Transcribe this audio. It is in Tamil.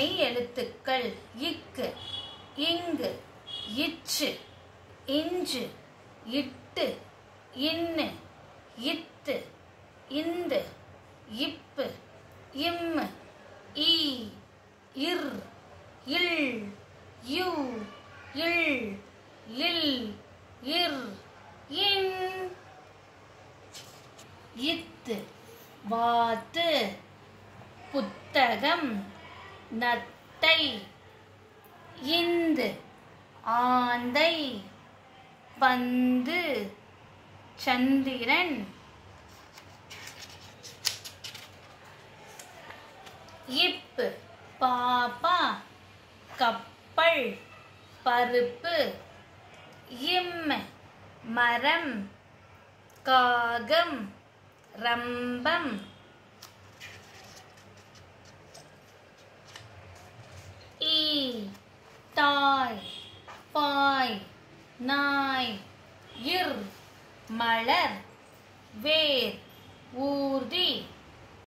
மெய் எழுத்துக்கள் இக்கு இங்கு இச்சு இஞ்சு இட்டு இன்னு இத்து இந்து இப்பு இம்மு ஈ இர் இல் யு இல் லில் இர் இன் இத்து வாத்து புத்தகம் நத்தை இந்து ஆந்தை பந்து சந்திரன் இப்பு பாப்பா கப்பல் பருப்பு இம் மரம் காகம் ரம்பம் ஈ தாய் பாய் நாய் இர் மலர் வேர் ஊர்தி